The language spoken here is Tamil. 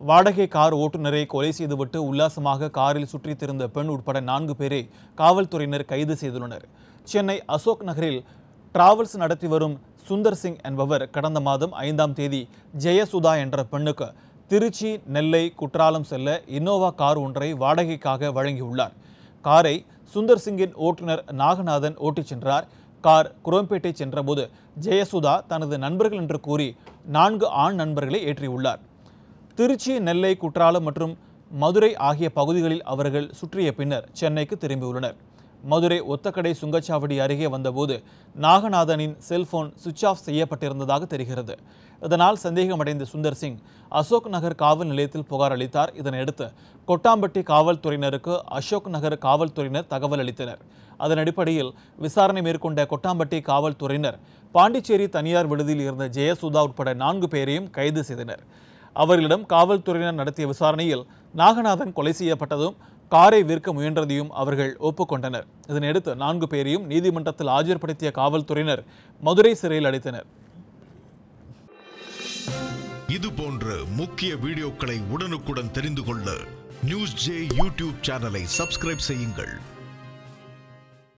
வாடகை கார் ஓட்டுநரை கொலை செய்துவிட்டு உல்லாசமாக காரில் சுற்றித் திரிந்த பெண் உட்பட நான்கு பேரை காவல்துறையினர் கைது செய்துள்ளனர் சென்னை அசோக் நகரில் டிராவல்ஸ் நடத்தி வரும் சுந்தர் சிங் என்பவர் கடந்த மாதம் ஐந்தாம் தேதி ஜெயசுதா என்ற பெண்ணுக்கு திருச்சி நெல்லை குற்றாலம் செல்ல இன்னோவா கார் ஒன்றை வாடகைக்காக வழங்கியுள்ளார் காரை சுந்தர் சிங்கின் ஓட்டுநர் நாகநாதன் ஓட்டிச் சென்றார் கார் குரோம்பேட்டை சென்றபோது ஜெயசுதா தனது நண்பர்கள் என்று கூறி நான்கு ஆண் நண்பர்களை ஏற்றியுள்ளார் திருச்சி நெல்லை குற்றாலம் மற்றும் மதுரை ஆகிய பகுதிகளில் அவர்கள் சுற்றிய பின்னர் சென்னைக்கு திரும்பியுள்ளனர் மதுரை ஒத்தக்கடை சுங்கச்சாவடி அருகே வந்தபோது நாகநாதனின் செல்போன் சுவிட்ச் ஆஃப் செய்யப்பட்டிருந்ததாக தெரிகிறது இதனால் சந்தேகமடைந்த சுந்தர் சிங் அசோக் நகர் காவல் நிலையத்தில் புகார் அளித்தார் இதனையடுத்து கொட்டாம்பட்டி காவல்துறையினருக்கு அசோக் நகர் காவல்துறையினர் தகவல் அளித்தனர் அதன் அடிப்படையில் விசாரணை மேற்கொண்ட கொட்டாம்பட்டி காவல்துறையினர் பாண்டிச்சேரி தனியார் விடுதியில் இருந்த ஜெயசுதா உட்பட நான்கு பேரையும் கைது செய்தனர் அவர்களிடம் காவல்துறையினர் நடத்திய விசாரணையில் நாகநாதன் கொலை செய்யப்பட்டதும் காரை விற்க முயன்றதையும் அவர்கள் ஒப்புக்கொண்டனர் இதனையடுத்து நான்கு பேரையும் நீதிமன்றத்தில் ஆஜர்படுத்திய காவல்துறையினர் மதுரை சிறையில் அடைத்தனர் இது போன்ற முக்கிய வீடியோக்களை உடனுக்குடன் தெரிந்து கொள்ள நியூஸ் ஜே யூடியூப் சேனலை சப்ஸ்கிரைப் செய்யுங்கள்